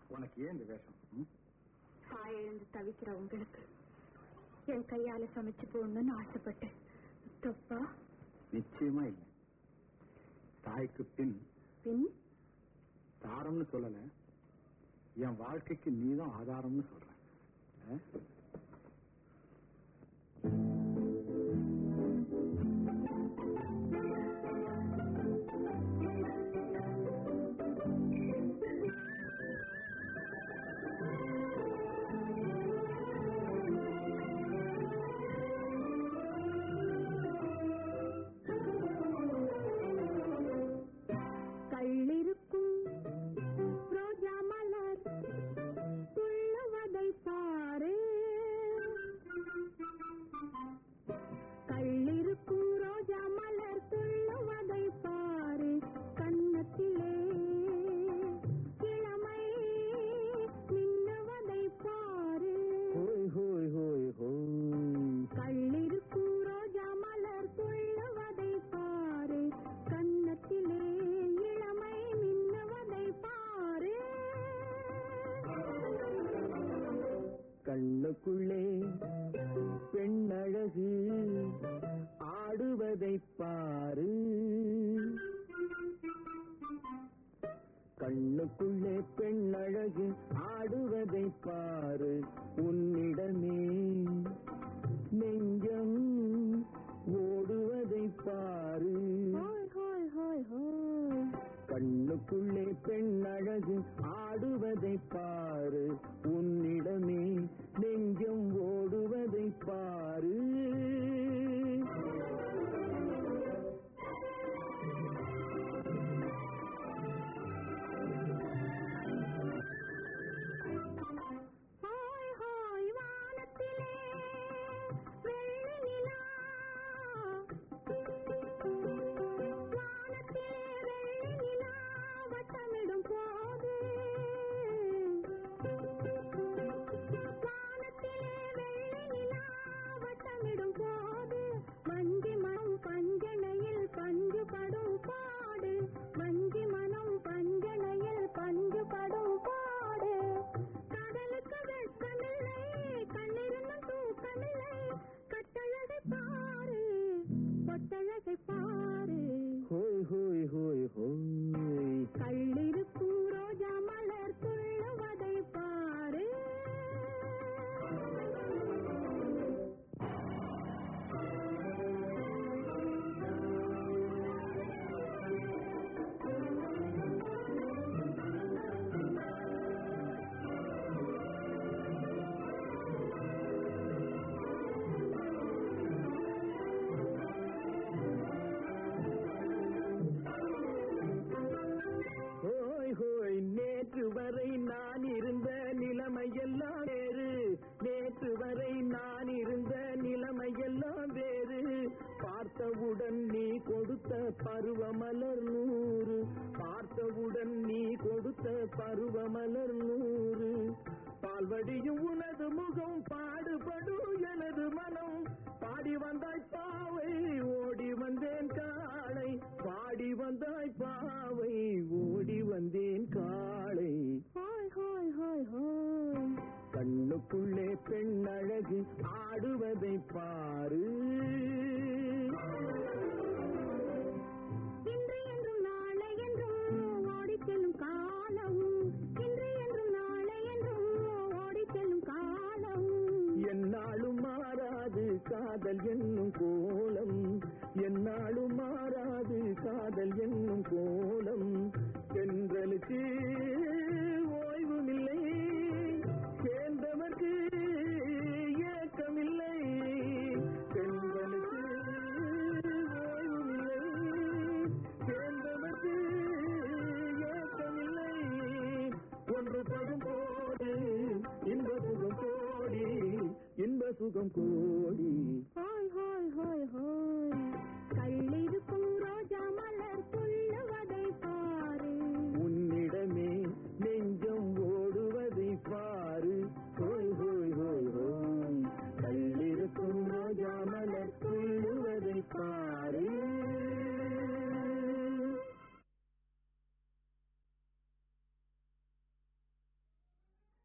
உனக்கு ஏன் இந்த வேஷம் ம்? தாய் எழுந்து தவிக்கிற உங்களுக்கு என் கையால சமைச்சு போடணும்னு ஆசைப்பட்டேன் தப்பா நிச்சயமா இல்லை தாய்க்கு பின் பின் தாரம்னு சொல்லல என் வாழ்க்கைக்கு நீதான் ஆதாரம்னு சொல்றேன் ஆ? கள்ளிருக்கும் ரோஜா மலர் துள்ளுவதை பாரு கள்ளிருக்கும் ரோஜா மலர் துள்ளுவதை பாரு கன்னத்திலே கிழமை மின்னுவதை பாரு ஹோய் ஹோய் ஹோய் ஹோய் கள்ளிருக்கும் ரோஜா மலர் துள்ளுவதை பாரு கன்னத்திலே இளமை மின்னுவதை பாரு கண்ணுக்குள்ளே பெண்ணழகு ஆடுவதை பாரு கண்ணுக்குள்ளே பெண்ணழகு ஆடுவதை பாரு உன்னிடமே நெஞ்சம் ஓடுவதை பாரு ஹோய் ஹோய் ஹோய் ஹோய் கண்ணுக்குள்ளே பெண்ணழகு ஆடுவதை பாரு உன்னிடமே நெஞ்சம் ஓடுவதை பாரு ஹோய் ஹோய் வானத்திலே வெள்ளி நிலா வானத்திலே வெள்ளி நிலா வட்டமிடும் போது வானத்திலே வெள்ளி நிலா வட்டமிடும் போது வஞ்சி மனம் பஞ்சனையில் பஞ்சு படும் பாடு வஞ்சி மனம் பஞ்சனையில் பஞ்சு படும் பாடு கடலுக்கு வெட்கமில்லை கண்ணிருந்தும் தூக்கமில்லை கட்டழகை பாரு பொட்டழகை பாரு ஹோய் ஹோய் ஹோய் ஹோய் கள்ளிருக்கும் ரோஜா மலர் துள்ளுவதை பாரு ஹோய் ஹோய் நேற்று வரை நான் இருந்த நிலைமையெல்லாம் வேறு நேற்று வரை நான் இருந்த நிலைமையெல்லாம் வேறு பார்த்தவுடன் நீ கொடுத்த பருவமலர் நூறு பார்த்தவுடன் நீ கொடுத்த பருவமலர் நூறு பால்வடியும் உனது முகம் பாடுபடும் எனது மனம் பாடி வந்தாய் பாவை ஓடி வந்தேன் காளை பாடி வந்தாய் பாவை ஓடி வந்தேன் காளை ஹோய் ஹோய் ஹோய் ஹோய் கண்ணுக்குள்ளே பெண் அழகு ஆடுவதை பாரு இன்று என்றும் நாளை என்றும் ஓடிச் செல்லும் காலம் இன்று என்றும் நாளை என்றும் ஓடிச் செல்லும் காலம் என்னாலும் மாறாது காதல் என்னும் கோலம் என்னாலும் மாறாது காதல் என்னும் கோலம் தென்றலுக்கு ஓய்வுமில்லை சேர்ந்தவர்க்கு ஏக்கமில்லை தென்றலுக்கு ஓய்வுமில்லை சேர்ந்தவர்க்கு ஏக்கமில்லை ஒன்று படும் போது இன்ப சுகம் கோடி இன்ப சுகம் கோடி